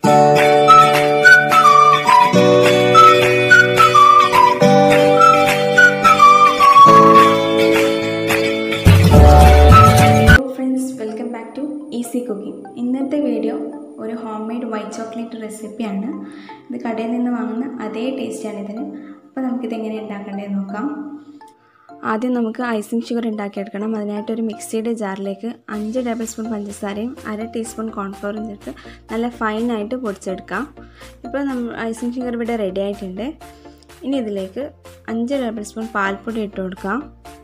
hello friends welcome back to easy cooking ഇന്നത്തെ video ഒരു home made white chocolate റെസിപ്പിയാണ് ഇത് കടയിൽ നിന്ന് വാങ്ങുന്ന അതേ ടേസ്റ്റാണ് ഇതിന് അപ്പോൾ നമുക്കിത് എങ്ങനെ ഉണ്ടാക്കേണ്ടത് നോക്കാം ആദ്യം നമുക്ക് ഐസിങ് ഷുഗർ ഉണ്ടാക്കിയെടുക്കണം അതിനായിട്ട് ഒരു മിക്സിയുടെ ജാറിലേക്ക് അഞ്ച് ടേബിൾ സ്പൂൺ പഞ്ചസാരയും അര ടീസ്പൂൺ കോൺഫ്ലോറും ചേർത്ത് നല്ല ഫൈനായിട്ട് പൊടിച്ചെടുക്കാം ഇപ്പോൾ നമ്മൾ ഐസിങ് ഷുഗർ ഇവിടെ റെഡി ആയിട്ടുണ്ട് ഇനി ഇതിലേക്ക് അഞ്ച് ടേബിൾ സ്പൂൺ പാൽപ്പൊടി ഇട്ട് കൊടുക്കാം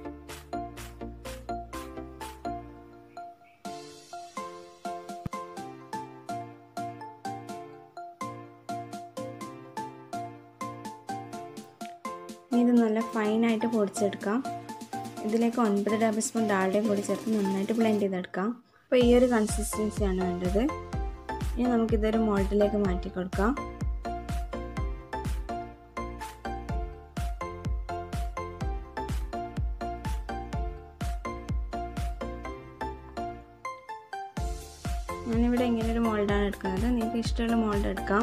ഇനി ഇത് നല്ല ഫൈനായിട്ട് പൊടിച്ചെടുക്കാം ഇതിലേക്ക് ഒൻപത് ടേബിൾ സ്പൂൺ ഡാൽഡയും കൂടി ചേർത്ത് നന്നായിട്ട് ബ്ലെൻഡ് ചെയ്തെടുക്കാം അപ്പോൾ ഈ ഒരു കൺസിസ്റ്റൻസിയാണ് വേണ്ടത് ഇനി നമുക്കിതൊരു മോൾഡിലേക്ക് മാറ്റി കൊടുക്കാം ഞാനിവിടെ ഇങ്ങനെ ഒരു മോൾഡാണ് എടുക്കുന്നത് നിങ്ങൾക്ക് ഇഷ്ടമുള്ള മോൾഡ് എടുക്കാം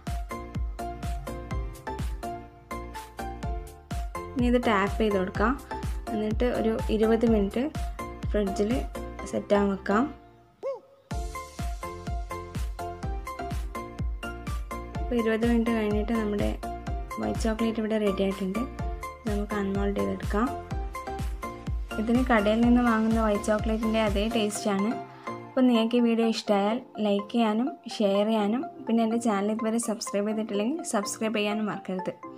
ഇനി ഇത് ടാപ്പ് ചെയ്ത് കൊടുക്കാം എന്നിട്ട് ഒരു ഇരുപത് മിനിറ്റ് ഫ്രിഡ്ജിൽ സെറ്റാൻ വെക്കാം അപ്പോൾ ഇരുപത് മിനിറ്റ് കഴിഞ്ഞിട്ട് നമ്മുടെ വൈറ്റ് ചോക്ലേറ്റ് ഇവിടെ റെഡി ആയിട്ടുണ്ട് നമുക്ക് അൺമോൾഡ് ചെയ്തെടുക്കാം ഇതിന് കടയിൽ നിന്ന് വാങ്ങുന്ന വൈറ്റ് ചോക്ലേറ്റിൻ്റെ അതേ ടേസ്റ്റാണ് അപ്പോൾ നിങ്ങൾക്ക് ഈ വീഡിയോ ഇഷ്ടമായാൽ ലൈക്ക് ചെയ്യാനും ഷെയർ ചെയ്യാനും പിന്നെ എൻ്റെ ചാനൽ ഇതുവരെ സബ്സ്ക്രൈബ് ചെയ്തിട്ടില്ലെങ്കിൽ സബ്സ്ക്രൈബ് ചെയ്യാനും മറക്കരുത്